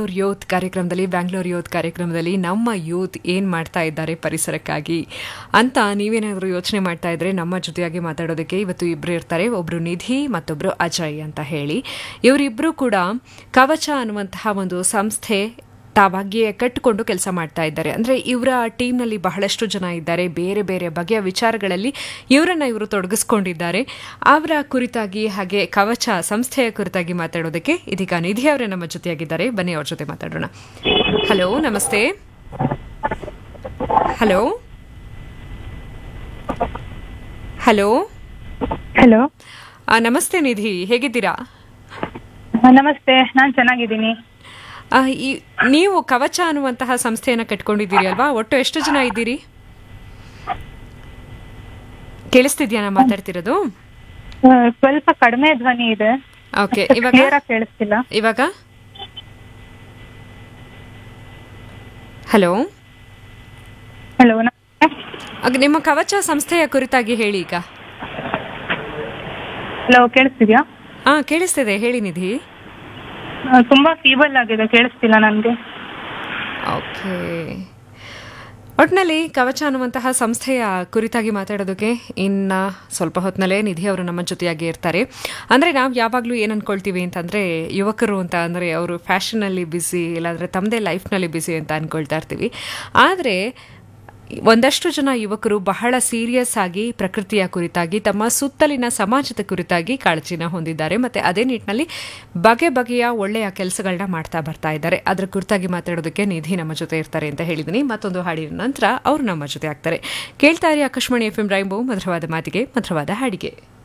Bangalore youth ಕಾರ್ಯಕ್ರಮದಲ್ಲಿ Bangalore youth ಕಾರ್ಯಕ್ರಮದಲ್ಲಿ ನಮ್ಮ ಯೂತ್ ಏನು ಮಾಡ್ತಾ ಇದ್ದಾರೆ ಪರಿಸರಕ್ಕಾಗಿ ಅಂತ ನೀವೇನಾದರೂ ಯೋಚನೆ ಮಾಡ್ತಾ ಇದ್ರೆ ನಮ್ಮ ಜೊತೆಯಾಗಿ ಮಾತಾಡೋದಕ್ಕೆ ಇವತ್ತು ಇಬ್ಬರು ಇರ್ತಾರೆ ಒಬ್ರು ನಿಧಿ ಮತ್ತೊಬ್ರು ಅಜಯ್ ಅಂತ ಹೇಳಿ ಇವರಿಬ್ಬರು ಕೂಡ ಕವಚ ಅನ್ನುವಂತಹ ಒಂದು ಸಂಸ್ಥೆ ತಾವಾಗಿಯೇ ಕಟ್ಟಿಕೊಂಡು ಕೆಲಸ ಮಾಡ್ತಾ ಇದ್ದಾರೆ ಅಂದರೆ ಇವರ ಟೀಮ್ನಲ್ಲಿ ಬಹಳಷ್ಟು ಜನ ಇದ್ದಾರೆ ಬೇರೆ ಬೇರೆ ಬಗೆಯ ವಿಚಾರಗಳಲ್ಲಿ ಇವರನ್ನ ಇವರು ತೊಡಗಿಸ್ಕೊಂಡಿದ್ದಾರೆ ಅವರ ಕುರಿತಾಗಿ ಹಾಗೆ ಕವಚ ಸಂಸ್ಥೆಯ ಕುರಿತಾಗಿ ಮಾತಾಡೋದಕ್ಕೆ ಇದೀಗ ನಿಧಿ ಅವರೇ ನಮ್ಮ ಜೊತೆಯಾಗಿದ್ದಾರೆ ಬನ್ನಿ ಅವ್ರ ಜೊತೆ ಮಾತಾಡೋಣ ಹಲೋ ನಮಸ್ತೆ ಹಲೋ ಹಲೋ ಹಲೋ ಆ, ನಮಸ್ತೆ ನಿಧಿ ಹೇಗಿದ್ದೀರಾ ನಮಸ್ತೆ ನಾನ್ ಚೆನ್ನಾಗಿದ್ದೀನಿ ಆ, ಈ ನೀವು ಕವಚ ಅನ್ನುವಂತಹ ಸಂಸ್ಥೆಯನ್ನ ಕಟ್ಕೊಂಡಿದ್ದೀರಿ ಅಲ್ವಾ ಒಟ್ಟು ಎಷ್ಟು ಜನ ಇದ್ದೀರಿ ಕೇಳಿಸ್ತಿದ್ಯಾ ನಾ ಮಾತಾಡ್ತಿರೋದು ಆ, ಸ್ವಲ್ಪ ಕಡಿಮೆ ಧ್ವನಿ ಇದೆ ಓಕೆ ಇವಾಗ ಕ್ಲಿಯರ್ ಆಗಿ ಕೇಳಿಸ್ತಿಲ್ಲ ಇವಾಗ ಹಲೋ ಹಲೋ ಆಗ ನಿಮ್ಮ ಕವಚ ಸಂಸ್ಥೆಯ ಕುರಿತಾಗಿ ಹೇಳಿ ಈಗ ಹಲೋ ಕೇಳಿಸ್ತಿದ್ಯಾ ಹಾ ಕೇಳಿಸ್ತಿದೆ ಹೇಳಿ ನಿಧಿ ಆ, ತುಂಬಾ ಫೀಬಲ್ ಆಗಿದೆ ಕೇಳಿಸ್ತಿಲ್ಲ ನನ್ಗೆ ಓಕೆ ಒಟ್ಟಿನಲ್ಲಿ ಕವಚ ಅನ್ನುವಂತಹ ಸಂಸ್ಥೆಯ ಕುರಿತಾಗಿ ಮಾತಾಡೋದಕ್ಕೆ ಇನ್ನು ಸ್ವಲ್ಪ ಹೊತ್ತಿನಲ್ಲೇ ನಿಧಿ ಅವರು ನಮ್ಮ ಜೊತೆಯಾಗಿ ಇರ್ತಾರೆ ಅಂದರೆ ನಾವು ಯಾವಾಗಲೂ ಏನು ಅಂದ್ಕೊಳ್ತೀವಿ ಅಂತಂದರೆ ಯುವಕರು ಅಂತ ಅಂದರೆ ಅವರು ಫ್ಯಾಷನಲ್ಲಿ ಬ್ಯುಸಿ ಇಲ್ಲಾಂದರೆ ತಮ್ಮದೇ ಲೈಫ್ನಲ್ಲಿ ಬ್ಯುಸಿ ಅಂತ ಅಂದ್ಕೊಳ್ತಾ ಇರ್ತೀವಿ ಆದರೆ ಒಂದಷ್ಟು ಜನ ಯುವಕರು ಬಹಳ ಸೀರಿಯಸ್ ಆಗಿ ಪ್ರಕೃತಿಯ ಕುರಿತಾಗಿ ತಮ್ಮ ಸುತ್ತಲಿನ ಸಮಾಜದ ಕುರಿತಾಗಿ ಕಾಳಜಿನ ಹೊಂದಿದ್ದಾರೆ ಮತ್ತೆ ಅದೇ ನಿಟ್ಟಿನಲ್ಲಿ ಬಗೆ ಬಗೆಯ ಒಳ್ಳೆಯ ಕೆಲಸಗಳನ್ನ ಮಾಡ್ತಾ ಬರ್ತಾ ಇದ್ದಾರೆ ಅದರ ಕುರಿತಾಗಿ ಮಾತಾಡೋದಕ್ಕೆ ನಿಧಿ ನಮ್ಮ ಜೊತೆ ಇರ್ತಾರೆ ಅಂತ ಹೇಳಿದ್ದೀನಿ ಮತ್ತೊಂದು ಹಾಡಿನ ನಂತರ ಅವರು ನಮ್ಮ ಜೊತೆ ಆಗ್ತಾರೆ ಕೇಳ್ತಾ ಇರಿ ಆಕಾಶವಾಣಿ ಎಫ್ ಎಂ ರೈಂಬೋ ಮಧುರವಾದ ಮಾತಿಗೆ ಮಧುರವಾದ ಹಾಡಿಗೆ